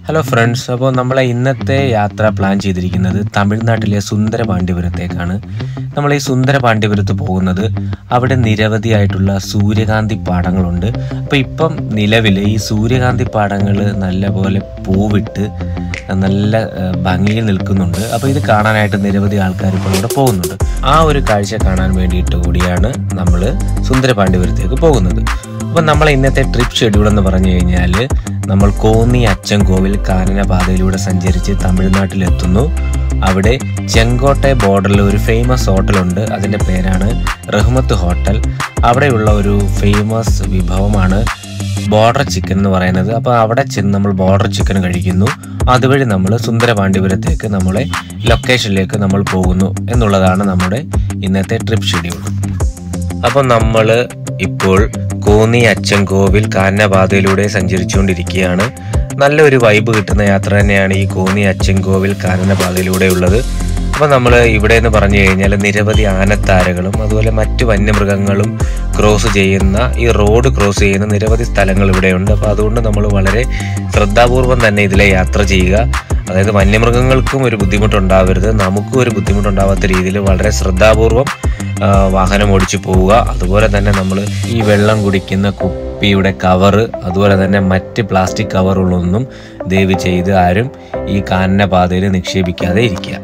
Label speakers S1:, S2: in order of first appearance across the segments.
S1: hello friends അപ്പോൾ നമ്മളെ ഇന്നത്തെ യാത്ര പ്ലാൻ ചെയ്തിരിക്കുന്നത് തമിഴ്നാട്ടിലെ സുന്ദരപാണ്ഡ്യപുരത്തേക്കാണ് നമ്മൾ ഈ സുന്ദരപാണ്ഡ്യപുരത്ത് പോകുന്നത് അവിടെ നിരവധിയായിട്ടുള്ള സൂര്യകാന്തി പാടങ്ങളുണ്ട് അപ്പോൾ ഇപ്പം നിലവിൽ ഈ സൂര്യകാന്തി പാടങ്ങൾ നല്ലപോലെ പൂവിട്ട് നല്ല ഏഹ്, ഭംഗിയിൽ നിൽക്കുന്നുണ്ട് അപ്പോൾ ഇത് കാണാനായിട്ട് നിരവധി ആൾക്കാർ ഇപ്പോൾ ഇവിടെ പോകുന്നുണ്ട് ആ ഒരു കാഴ്ച കാണാൻ വേണ്ടിയിട്ട് കൂടിയാണ് നമ്മൾ സുന്ദരപാണ്ഡ്യപുരത്തേക്ക് പോകുന്നത് അപ്പോൾ നമ്മളെ ഇന്നത്തെ ട്രിപ്പ് ഷെഡ്യൂൾ എന്ന് പറഞ്ഞു കഴിഞ്ഞാൽ നമ്മൾ കോന്നി അച്ചൻകോവിൽ കാനനപാതയിലൂടെ സഞ്ചരിച്ച് തമിഴ്നാട്ടിലെത്തുന്നു അവിടെ ചെങ്കോട്ടെ ബോർഡറിൽ ഒരു ഫേമസ് ഹോട്ടലുണ്ട് അതിൻ്റെ പേരാണ് റഹ്മത്ത് ഹോട്ടൽ അവിടെയുള്ള ഒരു ഫേമസ് വിഭവമാണ് ബോർഡർ ചിക്കൻ എന്ന് പറയുന്നത് അപ്പോൾ അവിടെ ചെന്ന് നമ്മൾ ബോർഡർ ചിക്കൻ കഴിക്കുന്നു അതുവഴി നമ്മൾ സുന്ദരപാണ്ഡ്യപുരത്തേക്ക് നമ്മളെ ലൊക്കേഷനിലേക്ക് നമ്മൾ പോകുന്നു എന്നുള്ളതാണ് നമ്മുടെ ഇന്നത്തെ ട്രിപ്പ് ഷെഡ്യൂൾ അപ്പോൾ നമ്മൾ ഇപ്പോൾ കോന്നി അച്ചൻകോവിൽ കാനനപാതയിലൂടെ സഞ്ചരിച്ചുകൊണ്ടിരിക്കുകയാണ് നല്ലൊരു വൈബ് കിട്ടുന്ന യാത്ര തന്നെയാണ് ഈ കോന്നി അച്ചൻകോവിൽ കാനനപാതയിലൂടെ ഉള്ളത് അപ്പോൾ നമ്മൾ ഇവിടെ എന്ന് പറഞ്ഞു കഴിഞ്ഞാൽ നിരവധി ആനത്താരകളും അതുപോലെ മറ്റു വന്യമൃഗങ്ങളും ക്രോസ് ചെയ്യുന്ന ഈ റോഡ് ക്രോസ് ചെയ്യുന്ന നിരവധി സ്ഥലങ്ങൾ ഇവിടെയുണ്ട് അപ്പോൾ അതുകൊണ്ട് നമ്മൾ വളരെ ശ്രദ്ധാപൂർവം തന്നെ ഇതിലെ യാത്ര ചെയ്യുക അതായത് വന്യമൃഗങ്ങൾക്കും ഒരു ബുദ്ധിമുട്ടുണ്ടാവരുത് നമുക്കും ഒരു ബുദ്ധിമുട്ടുണ്ടാവാത്ത രീതിയിൽ വളരെ ശ്രദ്ധാപൂർവം ആ, വാഹനം ഓടിച്ചു പോവുക അതുപോലെ തന്നെ നമ്മൾ ഈ വെള്ളം കുടിക്കുന്ന കുപ്പിയുടെ കവറ് അതുപോലെ തന്നെ മറ്റ് പ്ലാസ്റ്റിക് കവറുകളൊന്നും ദയവ് ചെയ്ത് ആരും ഈ കാനന പാതയിൽ നിക്ഷേപിക്കാതെ ഇരിക്കുക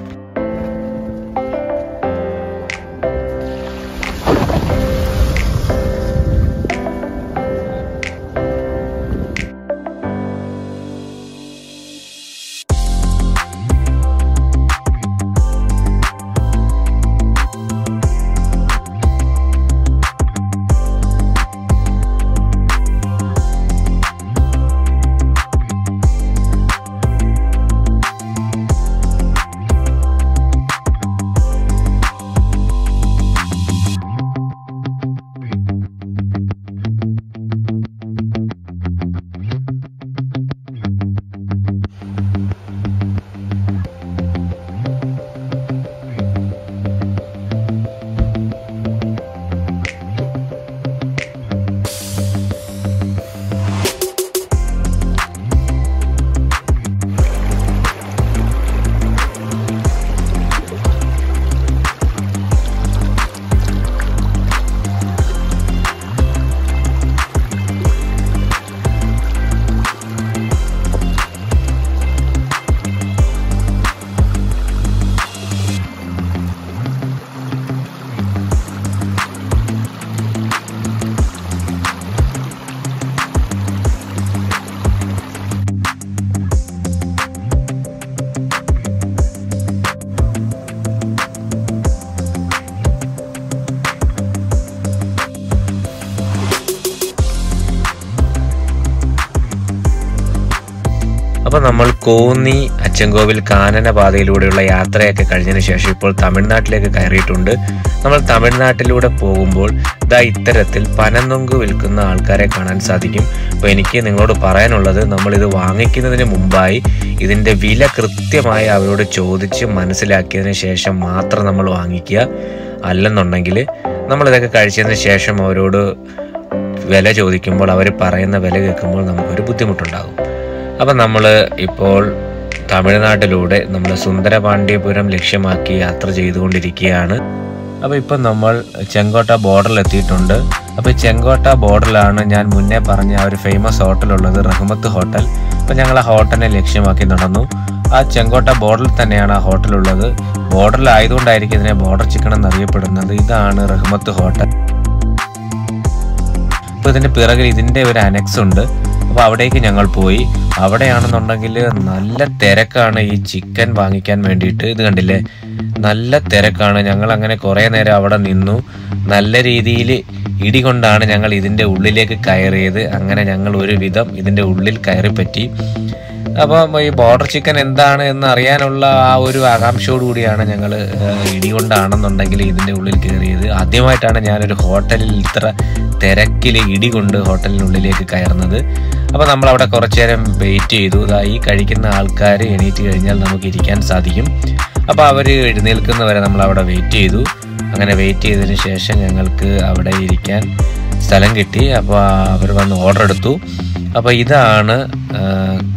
S1: അപ്പോൾ നമ്മൾ കോന്നി അച്ചൻകോവിൽ കാനന പാതയിലൂടെയുള്ള യാത്രയൊക്കെ കഴിഞ്ഞതിന് ശേഷം ഇപ്പോൾ തമിഴ്നാട്ടിലേക്ക് കയറിയിട്ടുണ്ട് നമ്മൾ തമിഴ്നാട്ടിലൂടെ പോകുമ്പോൾ ദാ ഇത്തരത്തിൽ പനനൊങ്ക് വിൽക്കുന്ന ആൾക്കാരെ കാണാൻ സാധിക്കും അപ്പോൾ എനിക്ക് നിങ്ങളോട് പറയാനുള്ളത് നമ്മൾ ഇത് വാങ്ങിക്കുന്നതിന് മുമ്പായി ഇതിൻ്റെ വില കൃത്യമായി അവരോട് ചോദിച്ച് മനസ്സിലാക്കിയതിന് ശേഷം മാത്രം നമ്മൾ വാങ്ങിക്കുക അല്ലെന്നുണ്ടെങ്കിൽ നമ്മളിതൊക്കെ കഴിച്ചതിന് ശേഷം അവരോട് വില ചോദിക്കുമ്പോൾ അവർ പറയുന്ന വില കേൾക്കുമ്പോൾ നമുക്കൊരു ബുദ്ധിമുട്ടുണ്ടാകും അപ്പം നമ്മൾ ഇപ്പോൾ തമിഴ്നാട്ടിലൂടെ നമ്മൾ സുന്ദരപാണ്ഡ്യപുരം ലക്ഷ്യമാക്കി യാത്ര ചെയ്തുകൊണ്ടിരിക്കുകയാണ് അപ്പോൾ ഇപ്പം നമ്മൾ ചെങ്കോട്ട ബോർഡറിൽ എത്തിയിട്ടുണ്ട് അപ്പോൾ ചെങ്കോട്ട ബോർഡറിലാണ് ഞാൻ മുന്നേ പറഞ്ഞ ആ ഒരു ഫേമസ് ഹോട്ടലുള്ളത് റഹ്മത്ത് ഹോട്ടൽ അപ്പോൾ ഞങ്ങൾ ആ ഹോട്ടലിനെ ലക്ഷ്യമാക്കി നടന്നു ആ ചെങ്കോട്ട ബോർഡറിൽ തന്നെയാണ് ആ ഹോട്ടലുള്ളത് ബോർഡറിലായതുകൊണ്ടായിരിക്കും ഇതിനെ ബോർഡർ ചിക്കൻ എന്നറിയപ്പെടുന്നത് ഇതാണ് റഹ്മത്ത് ഹോട്ടൽ അപ്പോൾ ഇതിൻ്റെ പിറകിൽ ഇതിൻ്റെ ഒരു അനക്സ് ഉണ്ട് അപ്പോൾ അവിടേക്ക് ഞങ്ങൾ പോയി അവിടെയാണെന്നുണ്ടെങ്കിൽ നല്ല തിരക്കാണ് ഈ ചിക്കൻ വാങ്ങിക്കാൻ വേണ്ടിയിട്ട് ഇത് കണ്ടില്ലേ നല്ല തിരക്കാണ് ഞങ്ങൾ അങ്ങനെ കുറേ നേരം അവിടെ നിന്നു നല്ല രീതിയിൽ ഇടി കൊണ്ടാണ് ഞങ്ങൾ ഇതിൻ്റെ ഉള്ളിലേക്ക് കയറിയത് അങ്ങനെ ഞങ്ങൾ ഒരുവിധം ഇതിൻ്റെ ഉള്ളിൽ കയറി പറ്റി അപ്പം ഈ ബോർഡർ ചിക്കൻ എന്താണ് എന്ന് അറിയാനുള്ള ആ ഒരു ആകാംക്ഷയോട് കൂടിയാണ് ഞങ്ങൾ ഇടി കൊണ്ടാണെന്നുണ്ടെങ്കിൽ ഇതിൻ്റെ ഉള്ളിൽ കയറിയത് ആദ്യമായിട്ടാണ് ഞാനൊരു ഹോട്ടലിൽ ഇത്ര തിരക്കിൽ ഇടി കൊണ്ട് ഹോട്ടലിനുള്ളിലേക്ക് കയറുന്നത് അപ്പോൾ നമ്മൾ അവിടെ കുറച്ചു നേരം വെയിറ്റ് ചെയ്തു ദാ ഈ കഴിക്കുന്ന ആൾക്കാർ എണീറ്റ് കഴിഞ്ഞാൽ നമുക്ക് ഇരിക്കാൻ സാധിക്കും അപ്പോൾ അവർ എഴുന്നേൽക്കുന്നവരെ നമ്മൾ അവിടെ വെയിറ്റ് ചെയ്തു അങ്ങനെ വെയിറ്റ് ചെയ്തതിന് ശേഷം ഞങ്ങൾക്ക് അവിടെ ഇരിക്കാൻ സ്ഥലം കിട്ടി അപ്പോൾ അവർ വന്ന് ഓർഡർ എടുത്തു അപ്പോൾ ഇതാണ് ആ,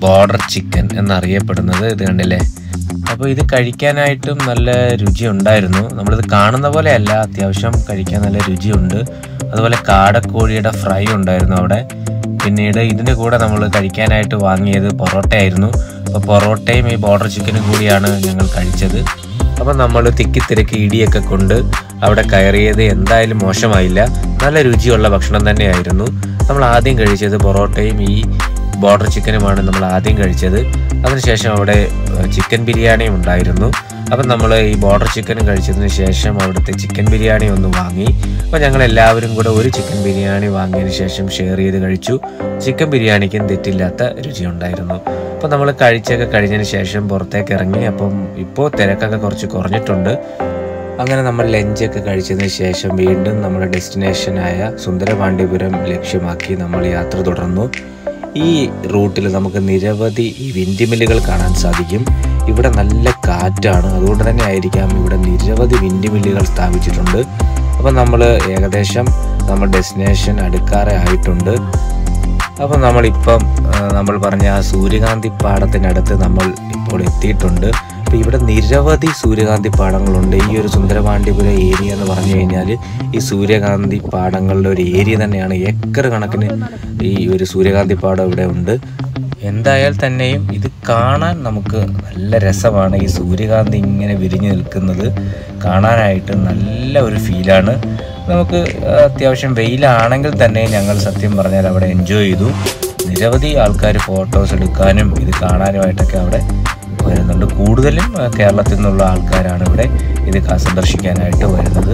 S1: ബോർഡർ ചിക്കൻ എന്നറിയപ്പെടുന്നത് ഇത് കണ്ടില്ലേ അപ്പോൾ ഇത് കഴിക്കാനായിട്ടും നല്ല രുചി ഉണ്ടായിരുന്നു നമ്മളിത് കാണുന്ന പോലെയല്ല അത്യാവശ്യം കഴിക്കാൻ നല്ല രുചിയുണ്ട് അതുപോലെ കാടക്കോഴിയുടെ ഫ്രൈ ഉണ്ടായിരുന്നു അവിടെ പിന്നീട് ഇതിൻ്റെ കൂടെ നമ്മൾ കഴിക്കാനായിട്ട് വാങ്ങിയത് പൊറോട്ടയായിരുന്നു അപ്പോൾ പൊറോട്ടയും ഈ ബോർഡർ ചിക്കനും കൂടിയാണ് ഞങ്ങൾ കഴിച്ചത് അപ്പം നമ്മൾ തിക്കിത്തിരക്കി ഇടിയൊക്കെ കൊണ്ട് അവിടെ കയറിയത് എന്തായാലും മോശമായില്ല നല്ല രുചിയുള്ള ഭക്ഷണം തന്നെയായിരുന്നു നമ്മൾ ആദ്യം കഴിച്ചത് പൊറോട്ടയും ഈ ബോർഡർ ചിക്കനുമാണ് നമ്മൾ ആദ്യം കഴിച്ചത് അതിനുശേഷം അവിടെ ഏഹ്, ചിക്കൻ ബിരിയാണിയും ഉണ്ടായിരുന്നു അപ്പം നമ്മൾ ഈ ബോർഡർ ചിക്കനും കഴിച്ചതിന് ശേഷം അവിടുത്തെ ചിക്കൻ ബിരിയാണി ഒന്ന് വാങ്ങി അപ്പോൾ ഞങ്ങൾ എല്ലാവരും കൂടെ ഒരു ചിക്കൻ ബിരിയാണി വാങ്ങിയതിന് ശേഷം ഷെയർ ചെയ്ത് കഴിച്ചു ചിക്കൻ ബിരിയാണിക്കും തെറ്റില്ലാത്ത രുചി ഉണ്ടായിരുന്നു അപ്പോൾ നമ്മൾ കഴിച്ചൊക്കെ കഴിഞ്ഞതിന് ശേഷം പുറത്തേക്ക് ഇറങ്ങി അപ്പം ഇപ്പോൾ തിരക്കൊക്കെ കുറച്ച് കുറഞ്ഞിട്ടുണ്ട് അങ്ങനെ നമ്മൾ ലഞ്ചൊക്കെ കഴിച്ചതിന് ശേഷം വീണ്ടും നമ്മുടെ ഡെസ്റ്റിനേഷനായ സുന്ദരപാണ്ഡിപുരം ലക്ഷ്യമാക്കി നമ്മൾ യാത്ര തുടർന്നു ഈ റൂട്ടിൽ നമുക്ക് നിരവധി ഈ വിൻഡിമില്ലുകൾ കാണാൻ സാധിക്കും ഇവിടെ നല്ല കാറ്റാണ് അതുകൊണ്ട് തന്നെ ആയിരിക്കാം ഇവിടെ നിരവധി വിൻഡിമില്ലുകൾ സ്ഥാപിച്ചിട്ടുണ്ട് അപ്പം നമ്മൾ ഏകദേശം നമ്മൾ ഡെസ്റ്റിനേഷൻ അടുക്കാറെ ആയിട്ടുണ്ട് അപ്പം നമ്മളിപ്പം ആ, നമ്മൾ പറഞ്ഞ ആ സൂര്യകാന്തി പാടത്തിനടുത്ത് നമ്മൾ ഇപ്പോൾ എത്തിയിട്ടുണ്ട് അപ്പോൾ ഇവിടെ നിരവധി സൂര്യകാന്തി പാടങ്ങളുണ്ട് ഈ ഒരു സുന്ദരപാണ്ഡിപുരം ഏരിയ എന്ന് പറഞ്ഞു കഴിഞ്ഞാൽ ഈ സൂര്യകാന്തി പാടങ്ങളുടെ ഒരു ഏരിയ തന്നെയാണ് ഏക്കർ കണക്കിന് ഈ ഒരു സൂര്യകാന്തി പാടം ഇവിടെ ഉണ്ട് എന്തായാൽ തന്നെയും ഇത് കാണാൻ നമുക്ക് നല്ല രസമാണ് ഈ സൂര്യകാന്തി ഇങ്ങനെ വിരിഞ്ഞു നിൽക്കുന്നത് കാണാനായിട്ട് നല്ല ഒരു ഫീലാണ് നമുക്ക് അത്യാവശ്യം വെയിലാണെങ്കിൽ തന്നെ ഞങ്ങൾ സത്യം പറഞ്ഞാൽ അവിടെ എൻജോയ് ചെയ്തു നിരവധി ആൾക്കാർ ഫോട്ടോസ് എടുക്കാനും ഇത് കാണാനുമായിട്ടൊക്കെ അവിടെ വരുന്നുണ്ട് കൂടുതലും ആ, കേരളത്തിൽ നിന്നുള്ള ആൾക്കാരാണ് ഇവിടെ ഇത് ക- സന്ദർശിക്കാനായിട്ട് വരുന്നത്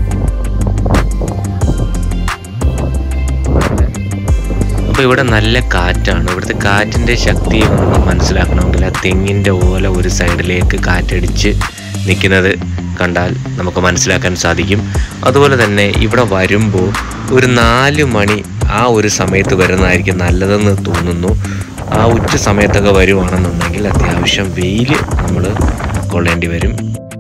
S1: അപ്പോൾ ഇവിടെ നല്ല കാറ്റാണ് ഇവിടുത്തെ കാറ്റിൻ്റെ ശക്തി നമുക്ക് മനസ്സിലാക്കണമെങ്കിൽ ആ തെങ്ങിൻ്റെ ഓല ഒരു സൈഡിലേക്ക് കാറ്റടിച്ച് നിൽക്കുന്നത് കണ്ടാൽ നമുക്ക് മനസ്സിലാക്കാൻ സാധിക്കും അതുപോലെ തന്നെ ഇവിടെ വരുമ്പോൾ ഒരു നാല് മണി ആ ഒരു സമയത്ത് വരുന്നതായിരിക്കും നല്ലതെന്ന് തോന്നുന്നു ആ ഉച്ച സമയത്തൊക്കെ വരുവാണെന്നുണ്ടെങ്കിൽ അത്യാവശ്യം വെയിൽ നമ്മൾ കൊള്ളേണ്ടി വരും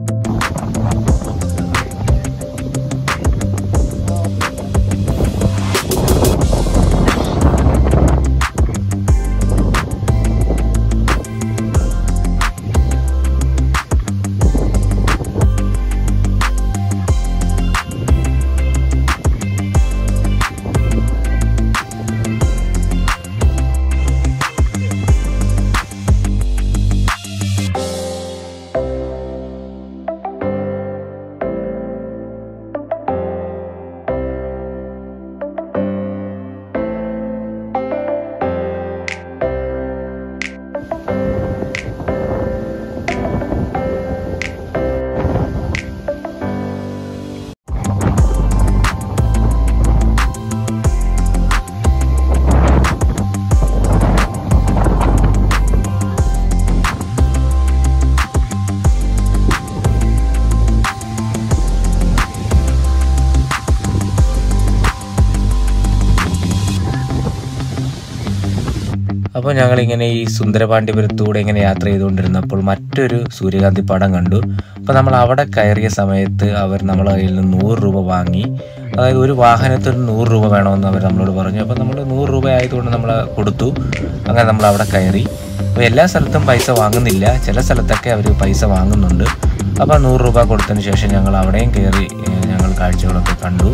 S1: അപ്പോൾ ഞങ്ങളിങ്ങനെ ഈ സുന്ദരപാണ്ഡിപുരത്തൂടെ ഇങ്ങനെ യാത്ര ചെയ്തുകൊണ്ടിരുന്നപ്പോൾ മറ്റൊരു സൂര്യകാന്തി പടം കണ്ടു അപ്പോൾ നമ്മൾ അവിടെ കയറിയ സമയത്ത് അവർ നമ്മളെ കയ്യിൽ നിന്ന് നൂറ് രൂപ വാങ്ങി അതായത് ഒരു വാഹനത്തിന് നൂറ് രൂപ വേണമെന്ന് അവർ നമ്മളോട് പറഞ്ഞു അപ്പോൾ നമ്മൾ നൂറ് രൂപ ആയതുകൊണ്ട് നമ്മൾ കൊടുത്തു അങ്ങനെ നമ്മൾ അവിടെ കയറി അപ്പോൾ എല്ലാ സ്ഥലത്തും പൈസ വാങ്ങുന്നില്ല ചില സ്ഥലത്തൊക്കെ അവർ പൈസ വാങ്ങുന്നുണ്ട് അപ്പോൾ നൂറ് രൂപ കൊടുത്തതിന് ശേഷം ഞങ്ങൾ അവിടെയും കയറി ഏഹ്, ഞങ്ങൾ കാഴ്ചകളൊക്കെ കണ്ടു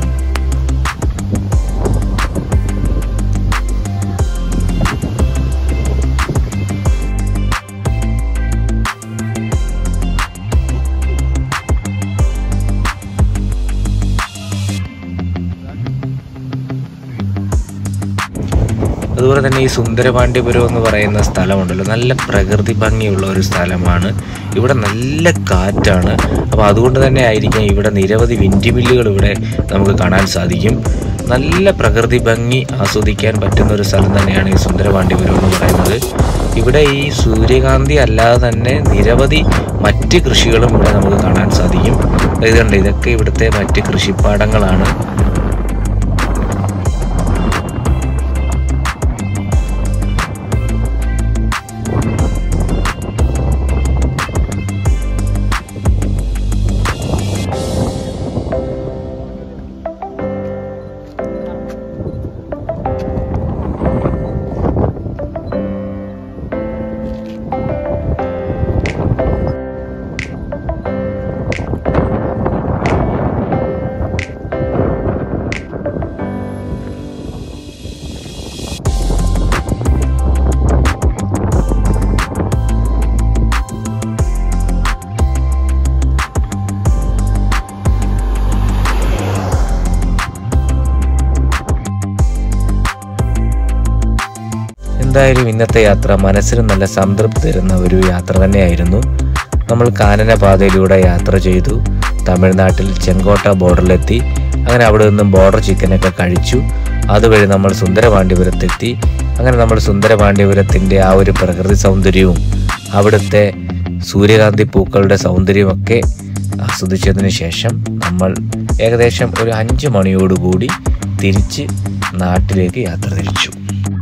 S1: അതുപോലെ തന്നെ ഈ സുന്ദരപാണ്ഡ്യപുരം എന്ന് പറയുന്ന സ്ഥലമുണ്ടല്ലോ നല്ല പ്രകൃതി ഭംഗിയുള്ള ഒരു സ്ഥലമാണ് ഇവിടെ നല്ല കാറ്റാണ് അപ്പോൾ അതുകൊണ്ട് തന്നെ ആയിരിക്കും ഇവിടെ നിരവധി വിൻഡിമില്ലുകൾ ഇവിടെ നമുക്ക് കാണാൻ സാധിക്കും നല്ല പ്രകൃതി ഭംഗി ആസ്വദിക്കാൻ പറ്റുന്ന ഒരു സ്ഥലം തന്നെയാണ് ഈ സുന്ദരപാണ്ഡ്യപുരം എന്ന് പറയുന്നത് ഇവിടെ ഈ സൂര്യകാന്തി അല്ലാതെ തന്നെ നിരവധി മറ്റ് കൃഷികളും ഇവിടെ നമുക്ക് കാണാൻ സാധിക്കും ഇത് കണ്ട് ഇതൊക്കെ ഇവിടുത്തെ മറ്റ് കൃഷിപ്പാടങ്ങളാണ് എന്തായാലും ഇന്നത്തെ യാത്ര മനസ്സിന് നല്ല സംതൃപ്തി തരുന്ന ഒരു യാത്ര തന്നെയായിരുന്നു നമ്മൾ കാനന പാതയിലൂടെ യാത്ര ചെയ്തു തമിഴ്നാട്ടിൽ ചെങ്കോട്ട ബോർഡറിലെത്തി അങ്ങനെ അവിടെ നിന്നും ബോർഡർ ചിക്കനൊക്കെ കഴിച്ചു അതുവഴി നമ്മൾ സുന്ദരപാണ്ഡ്യപുരത്തെത്തി അങ്ങനെ നമ്മൾ സുന്ദരപാണ്ഡ്യപുരത്തിൻ്റെ ആ ഒരു പ്രകൃതി സൗന്ദര്യവും അവിടുത്തെ സൂര്യകാന്തി പൂക്കളുടെ സൗന്ദര്യമൊക്കെ ആസ്വദിച്ചതിന് ശേഷം നമ്മൾ ഏകദേശം ഒരു അഞ്ച് മണിയോടുകൂടി തിരിച്ച് നാട്ടിലേക്ക് യാത്ര തിരിച്ചു